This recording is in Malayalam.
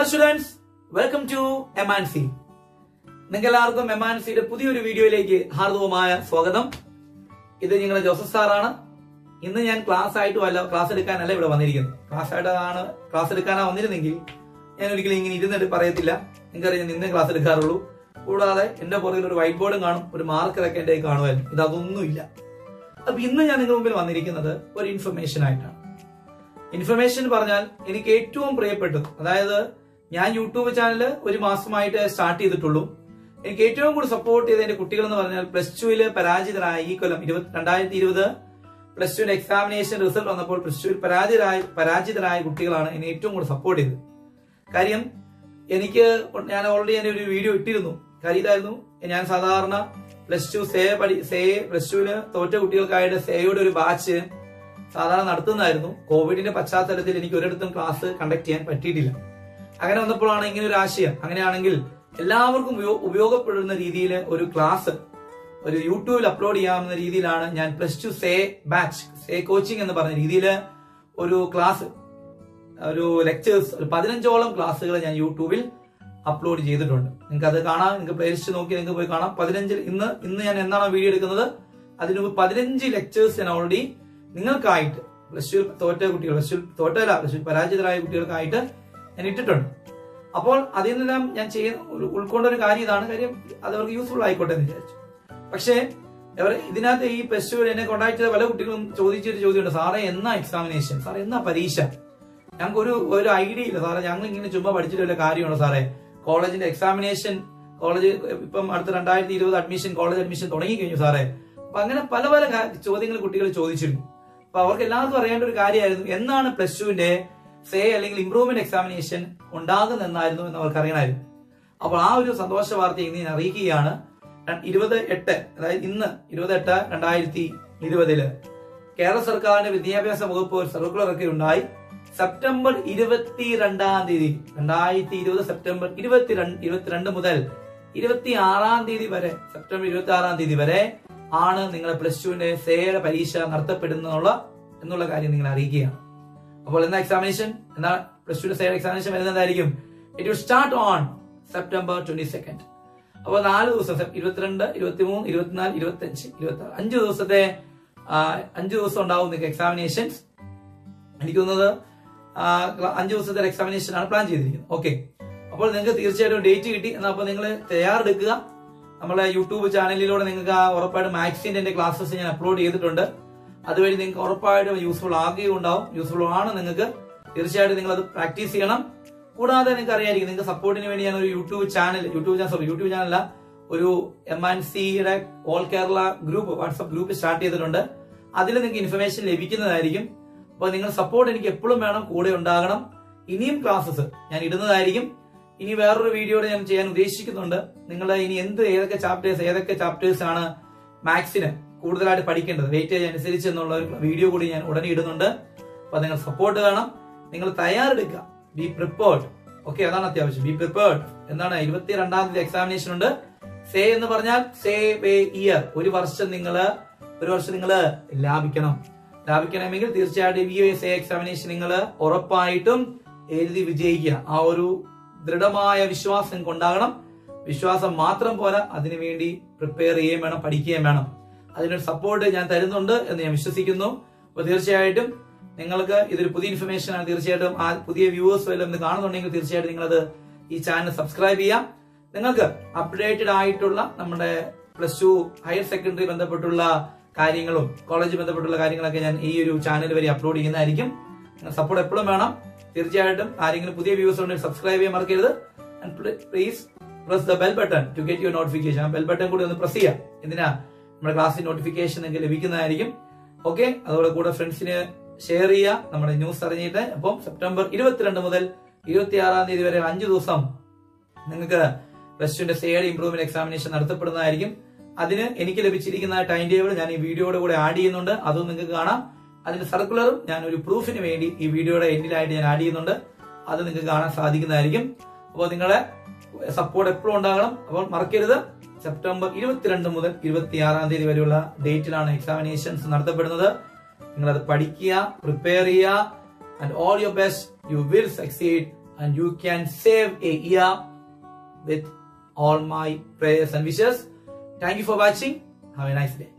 ഹലോ സ്റ്റുഡൻസ് വെൽക്കം ടു എമാൻസി നിങ്ങൾക്ക് എല്ലാവർക്കും എമാൻസിയുടെ പുതിയൊരു വീഡിയോയിലേക്ക് ഹാർദവമായ സ്വാഗതം ഇത് നിങ്ങളുടെ ജോസഫ് സാറാണ് ഇന്ന് ഞാൻ ക്ലാസ് ആയിട്ട് വല്ല ക്ലാസ് എടുക്കാനല്ല ഇവിടെ വന്നിരിക്കുന്നത് ക്ലാസ് ആയിട്ടാണ് ക്ലാസ് എടുക്കാനാ വന്നിരുന്നെങ്കിൽ ഞാൻ ഒരിക്കലും ഇങ്ങനെ ഇരുന്നിട്ട് പറയത്തില്ല നിങ്ങൾക്കറിയാം ഞാൻ നിന്നേ ക്ലാസ് എടുക്കാറുള്ളൂ കൂടാതെ എന്റെ പുറകിൽ ഒരു വൈറ്റ് ബോർഡും കാണും ഒരു മാർക്കറൊക്കെ എന്റെ കയ്യിൽ കാണുമായിരുന്നു ഇത് അതൊന്നുമില്ല അപ്പൊ ഇന്ന് ഞാൻ നിങ്ങളുടെ മുമ്പിൽ വന്നിരിക്കുന്നത് ഒരു ഇൻഫർമേഷൻ ആയിട്ടാണ് ഇൻഫർമേഷൻ പറഞ്ഞാൽ എനിക്ക് ഏറ്റവും പ്രിയപ്പെട്ടത് അതായത് ഞാൻ യൂട്യൂബ് ചാനൽ ഒരു മാസമായിട്ട് സ്റ്റാർട്ട് ചെയ്തിട്ടുള്ളൂ എനിക്ക് ഏറ്റവും കൂടുതൽ സപ്പോർട്ട് ചെയ്ത എന്റെ കുട്ടികൾ എന്ന് പറഞ്ഞാൽ പ്ലസ് ടുവില് പരാജിതരായ ഈ കൊല്ലം ഇരുപത്തി രണ്ടായിരത്തി ഇരുപത് പ്ലസ് ടുവിന്റെ എക്സാമിനേഷൻ റിസൾട്ട് വന്നപ്പോൾ പ്ലസ് ടുവിൽ പരാജിതരായ പരാജിതരായ കുട്ടികളാണ് എന്നെ ഏറ്റവും കൂടുതൽ സപ്പോർട്ട് ചെയ്തത് കാര്യം എനിക്ക് ഞാൻ ഓൾറെഡി ഞാൻ ഒരു വീഡിയോ ഇട്ടിരുന്നു കാര്യം ഇതായിരുന്നു ഞാൻ സാധാരണ പ്ലസ് ടു സേ പഠി സേ പ്ലസ് ടുവിന് തോറ്റ കുട്ടികൾക്കായിട്ട് സേയുടെ ഒരു ബാച്ച് സാധാരണ നടത്തുന്നതായിരുന്നു കോവിഡിന്റെ പശ്ചാത്തലത്തിൽ എനിക്ക് ഒരിടത്തും ക്ലാസ് കണ്ടക്ട് ചെയ്യാൻ പറ്റിയിട്ടില്ല അങ്ങനെ വന്നപ്പോഴാണ് ഇങ്ങനെ ഒരു ആശയം അങ്ങനെയാണെങ്കിൽ എല്ലാവർക്കും ഉപയോ- ഉപയോഗപ്പെടുന്ന രീതിയിൽ ഒരു ക്ലാസ് ഒരു യൂട്യൂബിൽ അപ്ലോഡ് ചെയ്യാവുന്ന രീതിയിലാണ് ഞാൻ plus two SAY batch SAY coaching എന്ന് പറഞ്ഞ രീതിയിൽ ഒരു ക്ലാസ് ഒരു ലെക്ചേഴ്സ് ഒരു പതിനഞ്ചോളം ക്ലാസ്സുകൾ ഞാൻ യൂട്യൂബിൽ അപ്ലോഡ് ചെയ്തിട്ടുണ്ട് നിങ്ങൾക്ക് അത് കാണാം നിങ്ങൾക്ക് പ്ലേലിസ്റ്റ് നോക്കി നിങ്ങൾക്ക് പോയി കാണാം പതിനഞ്ച് ഇന്ന് ഇന്ന് ഞാൻ എന്നാണ് വീഡിയോ എടുക്കുന്നത് അതിന് മുമ്പ് പതിനഞ്ച് ലെക്ചേഴ്സ് ഞാൻ ഓൾറെഡി നിങ്ങൾക്കായിട്ട് പ്ലസ് ടു തോറ്റ കുട്ടികൾ പ്ലസ് ടു തോറ്റല്ല പ്ലസ് ടു പരാജിതരായ കുട്ടികൾക്കായിട്ട് ഞാൻ ഇട്ടിട്ടുണ്ട് അപ്പോൾ അതിൽ നിന്നെല്ലാം ഞാൻ ചെയ്യുന്ന ഒരു ഉൾക്കൊണ്ട ഒരു കാര്യം ഇതാണ് കാര്യം അത് അവർക്ക് യൂസ്ഫുൾ ആയിക്കോട്ടെ എന്ന് വിചാരിച്ചു പക്ഷേ അവർ ഇതിനകത്ത് ഈ പ്ലസ് ടു എന്നെ കോൺടാക്ട് ചെയ്ത പല കുട്ടികളും ചോദിച്ചൊരു ചോദ്യമുണ്ട് സാറേ എന്നാ എക്സാമിനേഷൻ സാറേ എന്നാ പരീക്ഷ ഞങ്ങൾക്ക് ഒരു ഒരു ഐഡിയ ഇല്ല സാറേ ഞങ്ങൾ ഇങ്ങനെ ചുമ്മാ പഠിച്ചിട്ട് വല്ല കാര്യമാണോ സാറേ കോളേജിന്റെ എക്സാമിനേഷൻ കോളേജ് ഇപ്പം അടുത്ത രണ്ടായിരത്തി ഇരുപത് അഡ്മിഷൻ കോളേജ് അഡ്മിഷൻ തുടങ്ങി കഴിഞ്ഞു സാറേ അപ്പൊ അങ്ങനെ പല പല കാ- ചോദ്യങ്ങൾ കുട്ടികൾ ചോദിച്ചിരുന്നു അപ്പൊ അവർക്ക് എല്ലാവർക്കും അറിയേണ്ട ഒരു കാര്യമായിരുന്നു എന്നാണ് പ്ലസ് ടുവിന്റെ സേ അല്ലെങ്കിൽ ഇംപ്രൂവ്മെന്റ് എക്സാമിനേഷൻ ഉണ്ടാകുന്നെന്നായിരുന്നു എന്ന് അവർക്ക് അറിയണമായിരുന്നു അപ്പോൾ ആ ഒരു സന്തോഷ വാർത്ത ഇന്ന് ഞാൻ അറിയിക്കുകയാണ് ര- ഇരുപത് എട്ട് അതായത് ഇന്ന് ഇരുപത് എട്ട് രണ്ടായിരത്തി ഇരുപതില് കേരള സർക്കാരിന്റെ വിദ്യാഭ്യാസ വകുപ്പ് ഒരു സർക്കുലർ ഒക്കെ ഉണ്ടായി സെപ്റ്റംബർ ഇരുപത്തിരണ്ടാം തീയതി രണ്ടായിരത്തി ഇരുപത് സെപ്റ്റംബർ ഇരുപത്തിരണ്ട് ഇരുപത്തിരണ്ട് മുതൽ ഇരുപത്തി ആറാം തീയതി വരെ സെപ്റ്റംബർ ഇരുപത്തി ആറാം തീയതി വരെ ആണ് നിങ്ങളെ പ്ലസ് ടുവിന്റെ സേയുടെ പരീക്ഷ നടത്തപ്പെടുന്നുള്ള എന്നുള്ള കാര്യം നിങ്ങൾ അറിയിക്കുകയാണ് അപ്പോൾ എന്താ എക്സാമിനേഷൻ എന്നാ പ്ലസ് ടുവിന്റെ സേയുടെ എക്സാമിനേഷൻ വരുന്നതായിരിക്കും it will start on September twenty second അപ്പോൾ നാല് ദിവസം സെപ്- ഇരുപത്തിരണ്ട് ഇരുപത്തിമൂന്ന് ഇരുപത്തിനാല് ഇരുപത്തി അഞ്ച് ഇരുപത്തി ആറ് അഞ്ച് ദിവസത്തെ ആ, അഞ്ച് ദിവസം ഉണ്ടാവും നിങ്ങൾക്ക് എക്സാമിനേഷൻസ് എനിക്ക് തോന്നുന്നത് ആ, ക്ല- അഞ്ച് ദിവസത്തെ എക്സാമിനേഷൻ ആണ് പ്ലാൻ ചെയ്തിരിക്കുന്നത് ഓക്കെ അപ്പോൾ നിങ്ങൾക്ക് തീർച്ചയായിട്ടും ഡേറ്റ് കിട്ടി എന്നാൽ അപ്പോൾ നിങ്ങൾ തയ്യാറെടുക്കുക നമ്മളെ യൂട്യൂബ് ചാനലിലൂടെ നിങ്ങൾക്ക് ആ ഉറപ്പായിട്ടും മാക്സിന്റെ എന്റെ ക്ലാസ്സസ് ഞാൻ അപ്ലോഡ് ചെയ്തിട്ടുണ്ട് അതുവഴി നിങ്ങൾക്ക് ഉറപ്പായിട്ടും യൂസ്ഫുൾ ആകുകയും ഉണ്ടാവും യൂസ്ഫുൾ ആണ് നിങ്ങൾക്ക് തീർച്ചയായിട്ടും നിങ്ങൾ അത് പ്രാക്ടീസ് ചെയ്യണം കൂടാതെ നിങ്ങൾക്ക് അറിയായിരിക്കും നിങ്ങൾക്ക് സപ്പോർട്ടിന് വേണ്ടി ഞാൻ ഒരു YouTube channel YouTube channel sorry YouTube ചാനലല്ല ഒരു എം ആൻ സിയുടെ all Kerala group WhatsApp group start ചെയ്തിട്ടുണ്ട് അതിൽ നിങ്ങൾക്ക് ഇൻഫർമേഷൻ ലഭിക്കുന്നതായിരിക്കും അപ്പോൾ നിങ്ങൾ സപ്പോർട്ട് എനിക്ക് എപ്പോഴും വേണം കൂടെ ഉണ്ടാകണം ഇനിയും ക്ലാസ്സസ് ഞാൻ ഇടുന്നതായിരിക്കും ഇനി വേറൊരു വീഡിയോയുടെ ഞാൻ ചെയ്യാൻ ഉദ്ദേശിക്കുന്നുണ്ട് നിങ്ങൾ ഇനി എന്ത് ഏതൊക്കെ ചാപ്റ്റേഴ്സ് ഏതൊക്കെ ചാപ്റ്റേഴ്സ് ആണ് മാത്സിന് കൂടുതലായിട്ട് പഠിക്കേണ്ടത് വെയിറ്റേജ് അനുസരിച്ച് എന്നുള്ള ഒരു വീഡിയോ കൂടി ഞാൻ ഉടനെ ഇടുന്നുണ്ട് അപ്പൊ നിങ്ങൾ സപ്പോർട്ട് വേണം നിങ്ങൾ തയ്യാറെടുക്കുക ബി പ്രിപ്പേർഡ് ഓക്കെ അതാണ് അത്യാവശ്യം ബി പ്രിപ്പേർഡ് എന്താണ് ഇരുപത്തി രണ്ടാം തീയതി എക്സാമിനേഷൻ ഉണ്ട് സേ എന്ന് പറഞ്ഞാൽ സേ വേ ഇയർ ഒരു വർഷം നിങ്ങൾ ഒരു വർഷം നിങ്ങൾ ലാഭിക്കണം ലാഭിക്കണമെങ്കിൽ തീർച്ചയായിട്ടും ഈ സേ എക്സാമിനേഷൻ നിങ്ങൾ ഉറപ്പായിട്ടും എഴുതി വിജയിക്കുക ആ ഒരു ദൃഢമായ വിശ്വാസം നിങ്ങൾക്ക് ഉണ്ടാകണം വിശ്വാസം മാത്രം പോരാ അതിനുവേണ്ടി പ്രിപ്പയർ ചെയ്യുകയും വേണം പഠിക്കുകയും വേണം അതിനൊരു സപ്പോർട്ട് ഞാൻ തരുന്നുണ്ട് എന്ന് ഞാൻ വിശ്വസിക്കുന്നു അപ്പൊ തീർച്ചയായിട്ടും നിങ്ങൾക്ക് ഇതൊരു പുതിയ ഇൻഫർമേഷൻ ആണ് തീർച്ചയായിട്ടും ആ പുതിയ വ്യൂവേഴ്സ് വല്ലതും ഇത് കാണുന്നുണ്ടെങ്കിൽ തീർച്ചയായിട്ടും നിങ്ങളത് ഈ ചാനൽ സബ്സ്ക്രൈബ് ചെയ്യാം നിങ്ങൾക്ക് അപ്ഡേറ്റഡ് ആയിട്ടുള്ള നമ്മുടെ പ്ലസ് ടു ഹയർ സെക്കൻഡറി ബന്ധപ്പെട്ടുള്ള കാര്യങ്ങളും കോളേജ് ബന്ധപ്പെട്ടുള്ള കാര്യങ്ങളൊക്കെ ഞാൻ ഈ ഒരു ചാനൽ വഴി അപ്ലോഡ് ചെയ്യുന്നതായിരിക്കും സപ്പോർട്ട് എപ്പോഴും വേണം തീർച്ചയായിട്ടും ആരെങ്കിലും പുതിയ വ്യൂസ് ഉണ്ടെങ്കിൽ സബ്സ്ക്രൈബ് ചെയ്യാൻ മറക്കരുത് please press the bell button to get your notification ആ ബെൽ ബട്ടൺ കൂടി ഒന്ന് പ്രസ് ചെയ്യാം എന്തിനാ നമ്മുടെ ക്ലാസ്സിൽ നോട്ടിഫിക്കേഷൻ നിങ്ങൾക്ക് ലഭിക്കുന്നതായിരിക്കും ഓക്കെ അതുപോലെ കൂടെ ഫ്രണ്ട്സിന് ഷെയർ ചെയ്യുക നമ്മുടെ ന്യൂസ് അറിഞ്ഞിട്ട് അപ്പം സെപ്റ്റംബർ ഇരുപത്തിരണ്ട് മുതൽ ഇരുപത്തി ആറാം തീയതി വരെ അഞ്ചു ദിവസം നിങ്ങൾക്ക് പ്ലസ് ടുവിന്റെ സേഡ് ഇംപ്രൂവ്മെന്റ് എക്സാമിനേഷൻ നടത്തപ്പെടുന്നതായിരിക്കും അതിന് എനിക്ക് ലഭിച്ചിരിക്കുന്ന ടൈം ടേബിൾ ഞാൻ ഈ വീഡിയോയുടെ കൂടെ ആഡ് ചെയ്യുന്നുണ്ട് അതും നിങ്ങൾക്ക് കാണാം അതിന്റെ സർക്കുലറും ഞാൻ ഒരു പ്രൂഫിന് വേണ്ടി ഈ വീഡിയോയുടെ എൻഡിലായിട്ട് ഞാൻ ആഡ് ചെയ്യുന്നുണ്ട് അത് നിങ്ങൾക്ക് കാണാൻ സാധിക്കുന്നതായിരിക്കും അപ്പോൾ നിങ്ങളുടെ സപ്പോർട്ട് എപ്പോഴും ഉണ്ടാകണം അപ്പോൾ മറക്കരുത് സെപ്റ്റംബർ ഇരുപത്തിരണ്ട് മുതൽ ഇരുപത്തി ആറാം തീയതി വരെയുള്ള ഡേറ്റിലാണ് എക്സാമിനേഷൻസ് നടത്തപ്പെടുന്നത് നിങ്ങൾ അത് പഠിക്കുക പ്രിപ്പയർ ചെയ്യുക and all your best you will succeed and you can save a year with all my prayers and wishes. Thank you for watching. Have a nice day.